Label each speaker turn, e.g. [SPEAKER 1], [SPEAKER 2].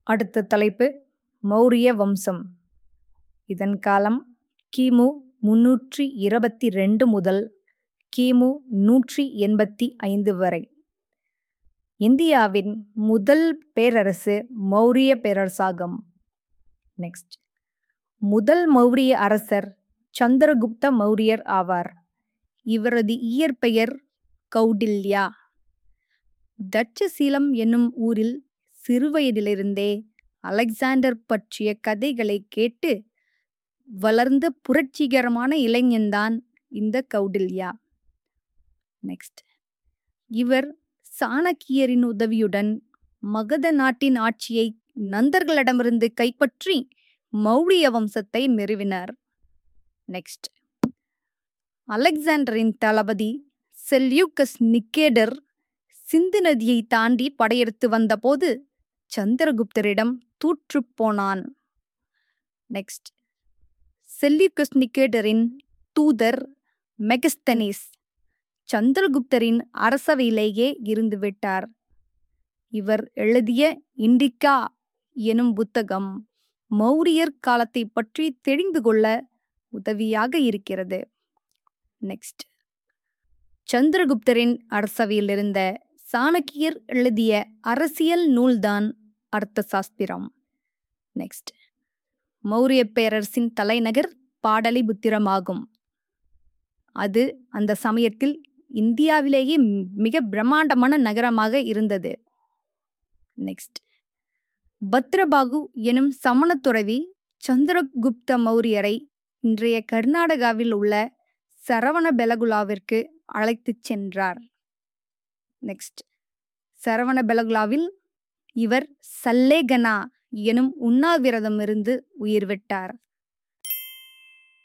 [SPEAKER 1] அடுத்த தலைப்பு மௌரிய வம்சம் இதன் காலம் கிமு முன்னூற்றி இருபத்தி ரெண்டு முதல் கிமு நூற்றி எண்பத்தி ஐந்து வரை இந்தியாவின் முதல் பேரரசு மௌரிய பேரரசாகும் நெக்ஸ்ட் முதல் மௌரிய அரசர் சந்திரகுப்த மௌரியர் ஆவார் இவரது இயற்பெயர் கௌடில்யா தட்சசீலம் என்னும் ஊரில் சிறுவயதிலிருந்தே அலெக்சாண்டர் பற்றிய கதைகளை கேட்டு வளர்ந்த புரட்சிகரமான இளைஞன்தான் இந்த கௌடில்யா நெக்ஸ்ட் இவர் சாணக்கியரின் உதவியுடன் மகத நாட்டின் ஆட்சியை நந்தர்களிடமிருந்து கைப்பற்றி மௌரிய வம்சத்தை நிறுவினார் நெக்ஸ்ட் அலெக்சாண்டரின் தளபதி செல்யூக்கஸ் நிக்கேடர் சிந்து நதியை தாண்டி படையெடுத்து வந்தபோது சந்திரகுப்தரிடம் தூற்றுப் போனான் நெக்ஸ்ட் செல்யூக்கஸ் நிக்கேடரின் தூதர் மெகஸ்தனிஸ் சந்திரகுப்தரின் அரசவையிலேயே இருந்து விட்டார் இவர் எழுதிய இண்டிகா எனும் புத்தகம் மௌரியர் காலத்தை பற்றி தெரிந்து கொள்ள உதவியாக இருக்கிறது நெக்ஸ்ட் சந்திரகுப்தரின் அரசவையில் இருந்த சாணக்கியர் எழுதிய அரசியல் நூல்தான் அர்த்த சாஸ்திரம் நெக்ஸ்ட் மௌரிய பேரரசின் தலைநகர் பாடலிபுத்திரமாகும் அது அந்த சமயத்தில் இந்தியாவிலேயே மிக பிரம்மாண்டமான நகரமாக இருந்தது நெக்ஸ்ட் பத்ரபாகு எனும் சமண துறவி சந்திரகுப்த மௌரியரை இன்றைய கர்நாடகாவில் உள்ள சரவண பெலகுலாவிற்கு அழைத்துச் சென்றார் நெக்ஸ்ட் சரவண பெலகுலாவில் இவர் சல்லேகனா எனும் உண்ணாவிரதம் இருந்து உயிர் விட்டார்